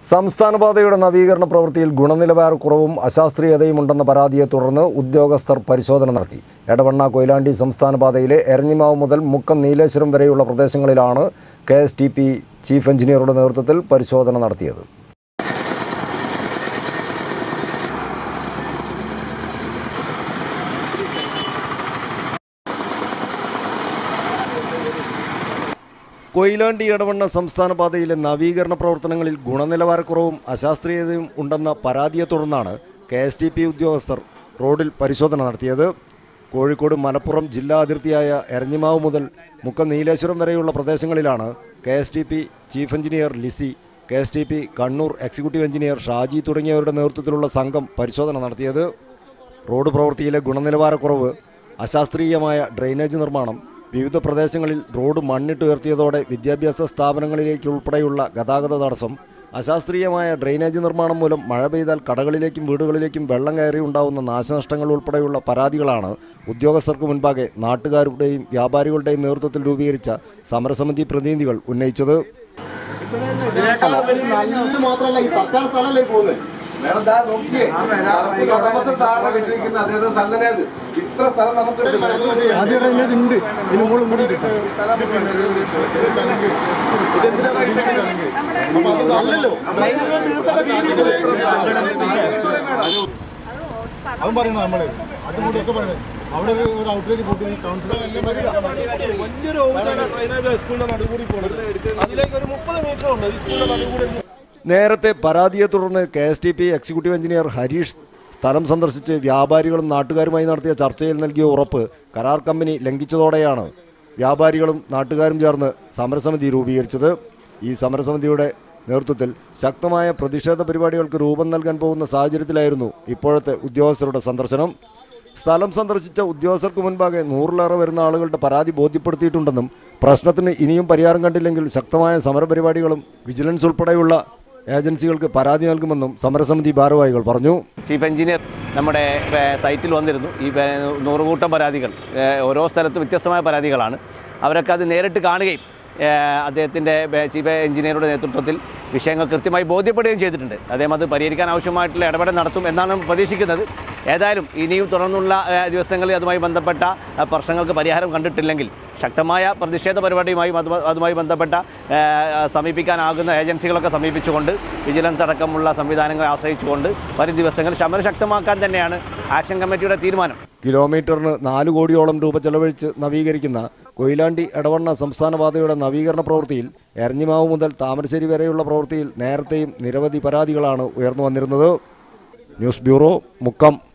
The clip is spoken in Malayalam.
സംസ്ഥാന പാതയുടെ നവീകരണ പ്രവൃത്തിയിൽ ഗുണനിലവാരക്കുറവും അശാസ്ത്രീയതയും ഉണ്ടെന്ന പരാതിയെ തുടർന്ന് ഉദ്യോഗസ്ഥർ പരിശോധന നടത്തി എടവണ്ണ കൊയിലാണ്ടി സംസ്ഥാന പാതയിലെ എരഞ്ഞിമാവ് മുതൽ മുക്കം നീലേശ്വരം വരെയുള്ള പ്രദേശങ്ങളിലാണ് K S T P chief എഞ്ചിനീയറുടെ നേതൃത്വത്തിൽ പരിശോധന നടത്തിയത് കൊയിലാണ്ടി എടവണ്ണ സംസ്ഥാന പാതയിലെ നവീകരണ പ്രവർത്തനങ്ങളിൽ ഗുണനിലവാരക്കുറവും അശാസ്ത്രീയതയും ഉണ്ടെന്ന പരാതിയെ തുടർന്നാണ് കെ എസ് ടി പി ഉദ്യോഗസ്ഥർ റോഡിൽ പരിശോധന നടത്തിയത് കോഴിക്കോട് മലപ്പുറം ജില്ലാ അതിർത്തിയായ എരഞ്ഞിമാവ് മുതൽ മുക്കം നീലേശ്വരം വരെയുള്ള പ്രദേശങ്ങളിലാണ് K S T P chief engineer Lissy K S T P Kannur executive engineer Shaji തുടങ്ങിയവരുടെ നേതൃത്വത്തിലുള്ള സംഘം പരിശോധന നടത്തിയത് റോഡ് പ്രവൃത്തിയിലെ ഗുണനിലവാരക്കുറവ് അശാസ്ത്രീയമായ ഡ്രെയിനേജ് നിർമ്മാണം വിവിധ പ്രദേശങ്ങളിൽ റോഡ് മണ്ണിട്ടുയർത്തിയതോടെ വിദ്യാഭ്യാസ സ്ഥാപനങ്ങളിലേക്കുൾപ്പെടെയുള്ള ഗതാഗത തടസ്സം അശാസ്ത്രീയമായ ഡ്രെയിനേജ് നിർമ്മാണം മൂലം മഴ പെയ്താൽ കടകളിലേക്കും വീടുകളിലേക്കും വെള്ളം കയറി ഉണ്ടാവുന്ന നാശനഷ്ടങ്ങൾ ഉൾപ്പെടെയുള്ള പരാതികളാണ് ഉദ്യോഗസ്ഥർക്ക് മുൻപാകെ നാട്ടുകാരുടെയും വ്യാപാരികളുടെയും നേതൃത്വത്തിൽ രൂപീകരിച്ച സമരസമിതി പ്രതിനിധികൾ ഉന്നയിച്ചത് ഇത് മാത്രമല്ല ഈ സർക്കാർ സ്ഥലമല്ലേ പോകുന്നത് മേഡം ദാ നോക്കിയേ സ്ഥലത്തിന്റെ ഉടമസ്ഥൻ സാറിനെ വിട്ടിരിക്കുന്ന അദ്ദേഹത്തെ സ്ഥലം തന്നെ അത് ഇത്ര സ്ഥലം നമുക്ക് ഉണ്ട് ഇതിന് മുകളിൽ കൂടി കിട്ടും ഈ സ്ഥലം ഇതെന്തിനാ ഇട്ടേക്കുന്നത്? അപ്പൊ അത് അല്ലല്ലോ ട്രെയിനുകൾ തീർത്തേണ്ട രീതിയിൽ അതും പറയണം നമ്മള് അതും കൂടി ഒക്കെ പറയണേ അവിടെ ഒരു ഒരു ഔട്ട്ലെറ്റ് കൂട്ടി ഈ കൗൺസിലർ വലിയൊരു ഓവുചാലാണ് ഡ്രെയിനേജ് സ്കൂളിന്റെ നടുകൂടി പോകുന്നത് അതിലേക്ക് ഒരു മുപ്പത് മീറ്റർ ഉണ്ട് ഈ സ്കൂളിന്റെ നടുകൂടി നേരത്തെ പരാതിയെ തുടർന്ന് K S T P executive engineer Harish സ്ഥലം സന്ദർശിച്ച് വ്യാപാരികളും നാട്ടുകാരുമായി നടത്തിയ ചർച്ചയിൽ നൽകിയ ഉറപ്പ് കരാർ കമ്പനി ലംഘിച്ചതോടെയാണ് വ്യാപാരികളും നാട്ടുകാരും ചേർന്ന് സമരസമിതി രൂപീകരിച്ചത് ഈ സമരസമിതിയുടെ നേതൃത്വത്തിൽ ശക്തമായ പ്രതിഷേധ പരിപാടികൾക്ക് രൂപം നൽകാൻ പോകുന്ന സാഹചര്യത്തിലായിരുന്നു ഇപ്പോഴത്തെ ഉദ്യോഗസ്ഥരുടെ സന്ദർശനം സ്ഥലം സന്ദർശിച്ച ഉദ്യോഗസ്ഥർക്ക് മുൻപാകെ നൂറിലേറെ വരുന്ന ആളുകളുടെ പരാതി ബോധ്യപ്പെടുത്തിയിട്ടുണ്ടെന്നും പ്രശ്നത്തിന് ഇനിയും പരിഹാരം കണ്ടില്ലെങ്കിൽ ശക്തമായ സമരപരിപാടികളും വിജിലൻസ് ഉൾപ്പെടെയുള്ള ഏജൻസികൾക്ക് പരാതി നൽകുമെന്നും സമരസമിതി ഭാരവാഹികൾ പറഞ്ഞു ചീഫ് എഞ്ചിനീയർ നമ്മുടെ ഏ, സൈറ്റിൽ വന്നിരുന്നു ഈ ഏ, നൂറുകൂട്ടം പരാതികൾ ഏ, ഓരോ സ്ഥലത്ത് വ്യത്യസ്തമായ പരാതികളാണ് അവരൊക്കെ അത് നേരിട്ട് കാണുകയും ഏ, അദ്ദേഹത്തിൻ്റെ ഏ, ചീഫ് എഞ്ചിനീയറുടെ നേതൃത്വത്തിൽ വിഷയങ്ങൾ കൃത്യമായി ബോധ്യപ്പെടുകയും ചെയ്തിട്ടുണ്ട് അദ്ദേഹം അത് പരിഹരിക്കാൻ ആവശ്യമായിട്ടുള്ള ഇടപെടൽ നടത്തും എന്നാണ് നമ്മൾ പ്രതീക്ഷിക്കുന്നത് ഏതായാലും ഇനിയും തുടർന്നുള്ള ഏ, ദിവസങ്ങളിൽ അതുമായി ബന്ധപ്പെട്ട ആ, പ്രശ്നങ്ങൾക്ക് പരിഹാരം കണ്ടിട്ടില്ലെങ്കിൽ ശക്തമായ പ്രതിഷേധ പരിപാടിയുമായും അത് അതുമായി ബന്ധപ്പെട്ട ഏ, സമീപിക്കാനാകുന്ന ഏജൻസികളൊക്കെ സമീപിച്ചുകൊണ്ട് വിജിലൻസ് അടക്കമുള്ള സംവിധാനങ്ങളെ ആശ്രയിച്ചുകൊണ്ട് വരും ദിവസങ്ങളിൽ സമരം ശക്തമാക്കാൻ തന്നെയാണ് ആക്ഷൻ കമ്മിറ്റിയുടെ തീരുമാനം കിലോമീറ്ററിന് നാല് കോടിയോളം രൂപ ചെലവഴിച്ച് നവീകരിക്കുന്ന കൊയിലാണ്ടി എടവണ്ണ സംസ്ഥാന പാതയുടെ നവീകരണ പ്രവൃത്തിയിൽ എരഞ്ഞിമാവ് മുതൽ താമരശ്ശേരി വരെയുള്ള പ്രവൃത്തിയിൽ നേരത്തെയും നിരവധി പരാതികളാണ് ഉയർന്നു വന്നിരുന്നത് ന്യൂസ് ബ്യൂറോ മുക്കം